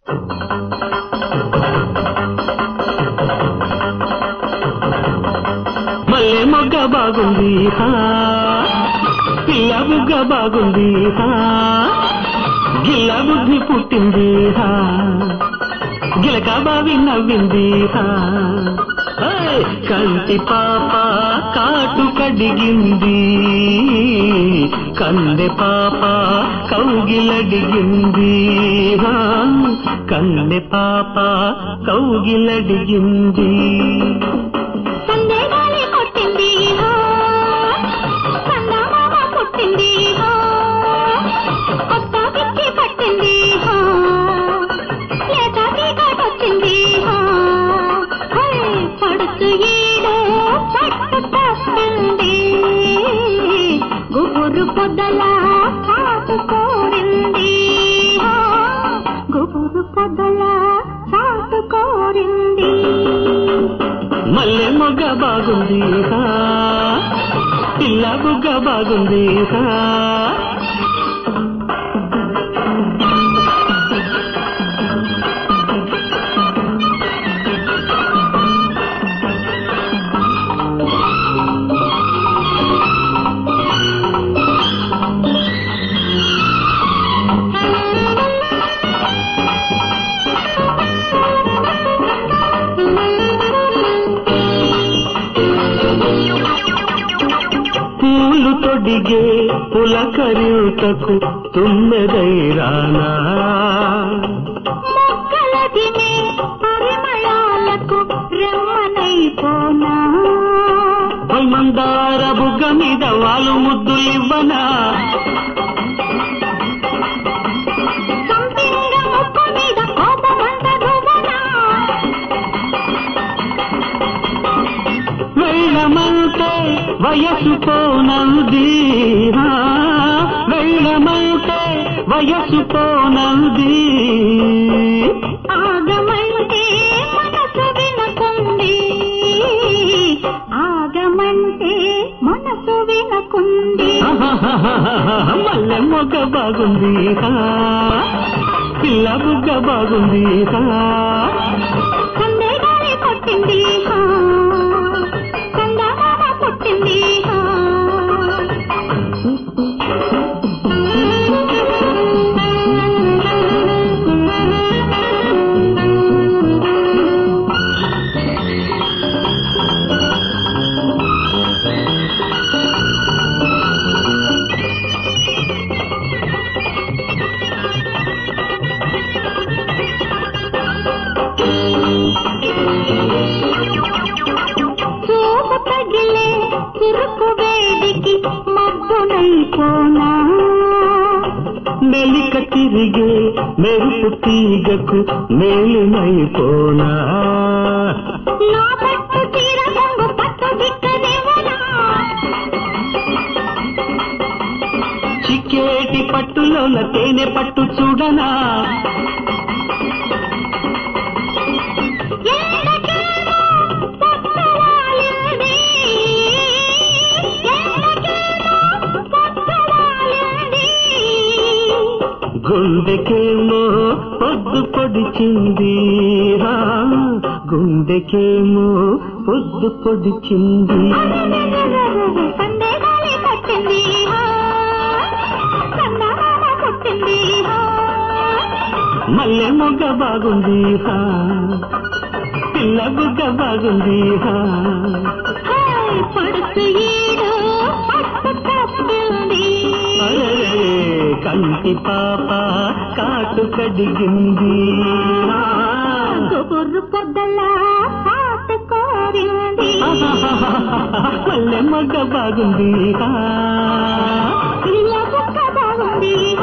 మల్లె మొగ్గ బాగుంది హా పిల్ల బుగ్గ బాగుంది హా గిల్ల బుద్ధి పుట్టింది హా గిలక బావి నవ్వింది హా ఏయ్! కంటి పాప కాటు కడిగింది కందె పాప కౌగిలడిగింది హా కందె పాప కౌగిలడిగింది సందేగాలి కొట్టింది హో చందమామ పుట్టింది హో కొత్త పిచ్చి పట్టింది హో లేత చీకటొచ్చింది హో హే పడుచు ఈడు పట్టు తప్పింది గుబురు పొదల చాటు కోరింది హో గుబురు పొదల చాటు కోరింది మల్లె మొగ్గ బాగుంది హా పిల్ల బుగ్గ బాగుంది హా పూలు తొడిగే పులకరితకు తుమ్మెదైరానా మొక్కలదినే పరిమళాలకు రెమ్మనైపోనా మందార బుగ్గ మీద వాళ్ళు ముద్దులివ్వనా సంపింగ ముక్కు మీద కోపమంత దువ్వనా వెళ్ళమంటే వయసు పోనంది హా, వెళ్ళమంటే వయసు పోనంది ఆగమంటే మనసు వినకుంది ఆగమంటే మనసు వినకుంది ఆహాహాహాహా, మల్లె మొగ్గ బాగుంది హా, పిల్ల బుగ్గ బాగుంది హా సందేగాలి కొట్టింది హా చందమామ పుట్టింది హా చూపు తగిలే చురుకు వేడికి మబ్బునైపోనా మెలిక తిరిగే మెరుపు తీగకు మేలునైపోనా నా పట్టు చీర రంగు పట్టు దిక్కదేవనా చిక్కేటి పట్టులోన తేనె పట్టు చూడనా ఏడకేమో పట్టువాలింది ఏడకేమో పట్టువాలింది గుండెకేమో పొద్దు పొడిచింది హా, గుండెకేమో పొద్దు పొడిచింది సందేగాలి కొట్టింది హా చందమామ పుట్టింది హా మల్లె మొగ్గ బాగుంది హా పిల్ల బుగ్గ బాగుంది హా హాయ్ పడుచు ఈడు పట్టు తప్పింది అరెరే, కంటి పాప కాటు కడిగింది హా. గుబురు పొద్దల పాట కోరింది మల్లె మొగ్గ బాగుంది హా పిల్ల బుక్క బాగుంది